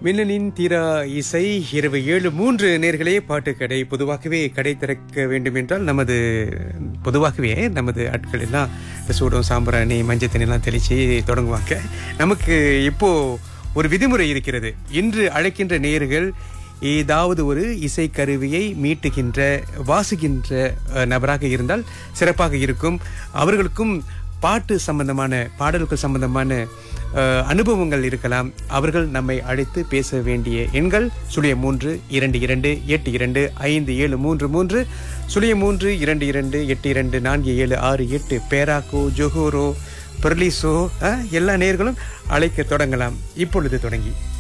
மின்னலின் தீரா இசை இரவு ஏழு மூன்று நேர்களே பாட்டு கடை பொதுவாகவே கடை திறக்க வேண்டும் என்றால் நமது பொதுவாகவே நமது ஆட்கள் எல்லாம் இந்த சூடம் சாம்பிராணி மஞ்சள் தண்ணி எல்லாம் தெளிச்சு தொடங்குவாங்க நமக்கு இப்போ ஒரு விதிமுறை இருக்கிறது இன்று அழைக்கின்ற நேர்கள் ஏதாவது ஒரு இசை கருவியை மீட்டுகின்ற வாசிக்கின்ற அஹ், நபராக இருந்தால் சிறப்பாக இருக்கும் அவர்களுக்கும் பாட்டு சம்பந்தமான பாடல்கள் சம்பந்தமான அஹ், அனுபவங்கள் இருக்கலாம் அவர்கள் நம்மை அழைத்து பேச வேண்டிய எண்கள் சுழிய மூன்று இரண்டு இரண்டு எட்டு இரண்டு ஐந்து ஏழு மூன்று மூன்று சுழிய மூன்று இரண்டு இரண்டு எட்டு இரண்டு நான்கு ஏழு ஆறு எட்டு பேராக்கோ ஜொஹோரோ பெர்லிசோ அஹ், எல்லா நேர்களும் அழைக்க தொடங்கலாம் இப்பொழுது தொடங்கி